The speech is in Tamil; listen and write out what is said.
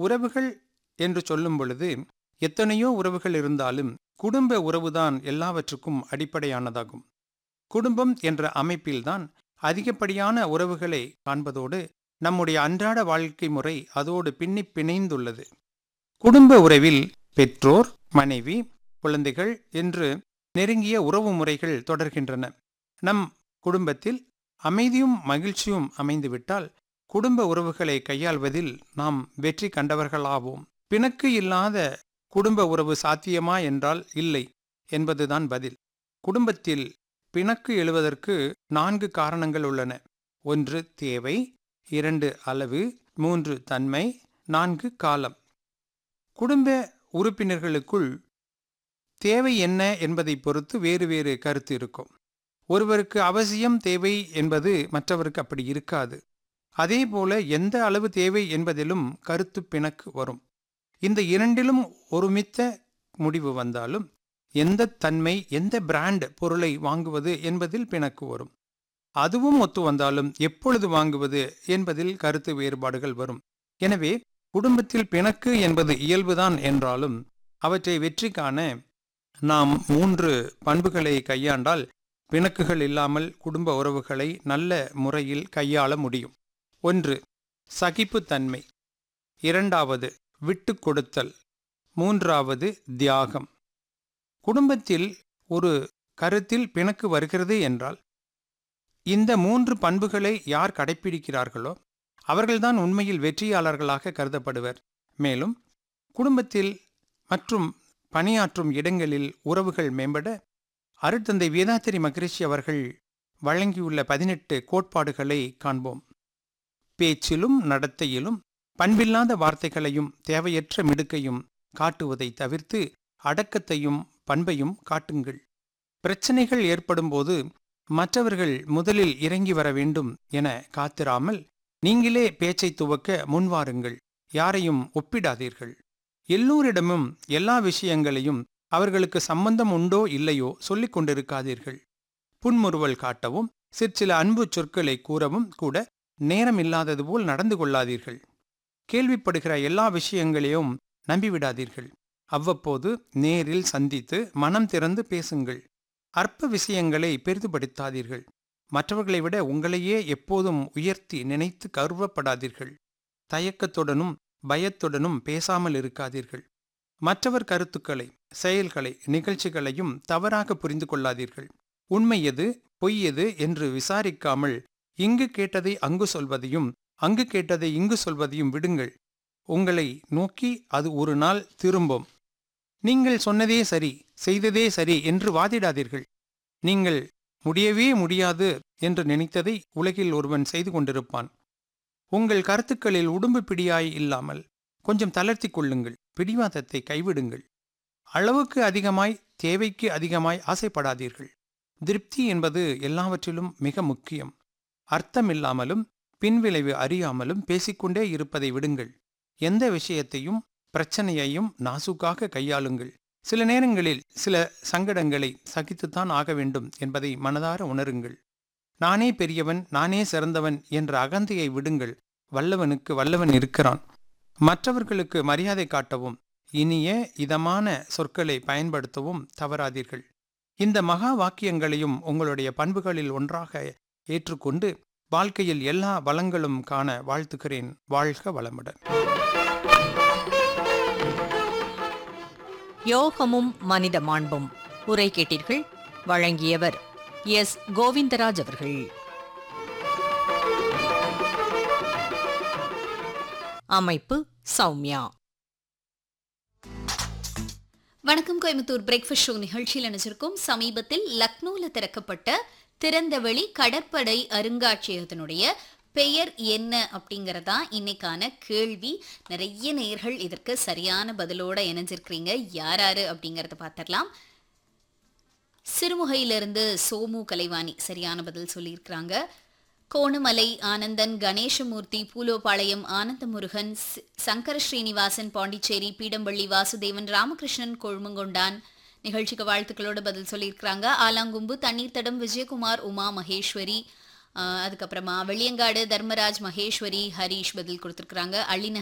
உறவுகள் என்று சொல்லும் பொழுது எத்தனையோ உறவுகள் இருந்தாலும் குடும்ப உறவுதான் எல்லாவற்றுக்கும் அடிப்படையானதாகும் குடும்பம் என்ற அமைப்பில்தான் அதிகப்படியான உறவுகளை காண்பதோடு நம்முடைய அன்றாட வாழ்க்கை முறை அதோடு பின்னி பிணைந்துள்ளது குடும்ப உறவில் பெற்றோர் மனைவி குழந்தைகள் என்று நெருங்கிய உறவு முறைகள் தொடர்கின்றன நம் குடும்பத்தில் அமைதியும் மகிழ்ச்சியும் அமைந்துவிட்டால் குடும்ப உறவுகளை கையாள்வதில் நாம் வெற்றி கண்டவர்களாவோம் பிணக்கு இல்லாத குடும்ப உறவு சாத்தியமா என்றால் இல்லை என்பதுதான் பதில் குடும்பத்தில் பிணக்கு எழுவதற்கு நான்கு காரணங்கள் உள்ளன ஒன்று தேவை இரண்டு அளவு மூன்று தன்மை நான்கு காலம் குடும்ப உறுப்பினர்களுக்குள் தேவை என்ன என்பதை பொறுத்து வேறு வேறு கருத்து இருக்கும் ஒருவருக்கு அவசியம் தேவை என்பது மற்றவருக்கு அப்படி இருக்காது அதேபோல எந்த அளவு தேவை என்பதிலும் கருத்து பிணக்கு வரும் இந்த இரண்டிலும் ஒருமித்த முடிவு வந்தாலும் எந்த தன்மை எந்த பிராண்ட் பொருளை வாங்குவது என்பதில் பிணக்கு வரும் அதுவும் ஒத்து வந்தாலும் எப்பொழுது வாங்குவது என்பதில் கருத்து வேறுபாடுகள் வரும் எனவே குடும்பத்தில் பிணக்கு என்பது இயல்புதான் என்றாலும் அவற்றை வெற்றி காண நாம் மூன்று பண்புகளை கையாண்டால் பிணக்குகள் இல்லாமல் குடும்ப உறவுகளை நல்ல முறையில் கையாள முடியும் ஒன்று சகிப்புத்தன்மை இரண்டாவது விட்டு கொடுத்தல் மூன்றாவது தியாகம் குடும்பத்தில் ஒரு கருத்தில் பிணக்கு வருகிறது என்றால் இந்த மூன்று பண்புகளை யார் கடைப்பிடிக்கிறார்களோ அவர்கள்தான் உண்மையில் வெற்றியாளர்களாக கருதப்படுவர் மேலும் குடும்பத்தில் மற்றும் பணியாற்றும் இடங்களில் உறவுகள் மேம்பட அருட்தந்தை வேதாத்திரி மகரிஷி அவர்கள் வழங்கியுள்ள பதினெட்டு கோட்பாடுகளை காண்போம் பேச்சிலும் நடத்தையிலும் பண்பில்லாத வார்த்தைகளையும் தேவையற்ற மிடுக்கையும் காட்டுவதை தவிர்த்து அடக்கத்தையும் பண்பையும் காட்டுங்கள் பிரச்சனைகள் ஏற்படும்போது மற்றவர்கள் முதலில் இறங்கி வர வேண்டும் என காத்திராமல் நீங்களே பேச்சை துவக்க முன்வாருங்கள் யாரையும் ஒப்பிடாதீர்கள் எல்லோரிடமும் எல்லா விஷயங்களையும் அவர்களுக்கு சம்பந்தம் உண்டோ இல்லையோ சொல்லிக் கொண்டிருக்காதீர்கள் புன்முறுவல் காட்டவும் சிற்சில அன்பு சொற்களை கூறவும் கூட நேரம் இல்லாதது போல் நடந்து கொள்ளாதீர்கள் கேள்விப்படுகிற எல்லா விஷயங்களையும் நம்பிவிடாதீர்கள் அவ்வப்போது நேரில் சந்தித்து மனம் திறந்து பேசுங்கள் அற்ப விஷயங்களை பெரிதுபடுத்தாதீர்கள் மற்றவர்களை விட உங்களையே எப்போதும் உயர்த்தி நினைத்து கருவப்படாதீர்கள் தயக்கத்துடனும் பயத்துடனும் பேசாமல் இருக்காதீர்கள் மற்றவர் கருத்துக்களை செயல்களை நிகழ்ச்சிகளையும் தவறாக புரிந்து கொள்ளாதீர்கள் உண்மை எது பொய் எது என்று விசாரிக்காமல் இங்கு கேட்டதை அங்கு சொல்வதையும் அங்கு கேட்டதை இங்கு சொல்வதையும் விடுங்கள் உங்களை நோக்கி அது ஒரு நாள் திரும்பும் நீங்கள் சொன்னதே சரி செய்ததே சரி என்று வாதிடாதீர்கள் நீங்கள் முடியவே முடியாது என்று நினைத்ததை உலகில் ஒருவன் செய்து கொண்டிருப்பான் உங்கள் கருத்துக்களில் உடும்பு பிடியாய் இல்லாமல் கொஞ்சம் தளர்த்தி கொள்ளுங்கள் பிடிவாதத்தை கைவிடுங்கள் அளவுக்கு அதிகமாய் தேவைக்கு அதிகமாய் ஆசைப்படாதீர்கள் திருப்தி என்பது எல்லாவற்றிலும் மிக முக்கியம் அர்த்தமில்லாமலும் பின்விளைவு அறியாமலும் பேசிக்கொண்டே இருப்பதை விடுங்கள் எந்த விஷயத்தையும் பிரச்சனையையும் நாசுக்காக கையாளுங்கள் சில நேரங்களில் சில சங்கடங்களை சகித்துத்தான் ஆக வேண்டும் என்பதை மனதார உணருங்கள் நானே பெரியவன் நானே சிறந்தவன் என்ற அகந்தையை விடுங்கள் வல்லவனுக்கு வல்லவன் இருக்கிறான் மற்றவர்களுக்கு மரியாதை காட்டவும் இனிய இதமான சொற்களை பயன்படுத்தவும் தவறாதீர்கள் இந்த மகா வாக்கியங்களையும் உங்களுடைய பண்புகளில் ஒன்றாக ஏற்றுக்கொண்டு வாழ்க்கையில் எல்லா வளங்களும் காண வாழ்த்துகிறேன் வாழ்க வளமுடன் யோகமும் மனித மாண்பும் உரை கேட்டீர்கள் வழங்கியவர் எஸ் கோவிந்தராஜ் அவர்கள் அமைப்பு சௌமியா வணக்கம் கோயம்புத்தூர் பிரேக்ஃபாஸ்ட் ஷோ நிகழ்ச்சியில் நினைச்சிருக்கோம் சமீபத்தில் லக்னோல திறக்கப்பட்ட திறந்தவெளி கடற்படை அருங்காட்சியகத்தினுடைய பெயர் என்ன அப்படிங்கறதா இன்னைக்கான கேள்வி நிறைய நேர்கள் இதற்கு சரியான பதிலோட இணைஞ்சிருக்கிறீங்க யார் யாரு அப்படிங்கறத பார்த்துடலாம் சிறுமுகையிலிருந்து சோமு கலைவாணி சரியான பதில் சொல்லியிருக்கிறாங்க கோணமலை ஆனந்தன் கணேசமூர்த்தி பூலோபாளையம் ஆனந்தமுருகன் சி- சங்கர ஸ்ரீனிவாசன் பாண்டிச்சேரி பீடம்பள்ளி வாசுதேவன் ராமகிருஷ்ணன் கொழுமங்கொண்டான் நிகழ்ச்சிக்கு வாழ்த்துக்களோட பதில் சொல்லியிருக்கிறாங்க ஆலாங்கும்பு தண்ணீர் தடம் விஜயகுமார் உமா மகேஸ்வரி ஆஹ் அதுக்கப்புறமா வெளியங்காடு தர்மராஜ் மகேஸ்வரி ஹரீஷ் பதில் கொடுத்துருக்குறாங்க அள்ளின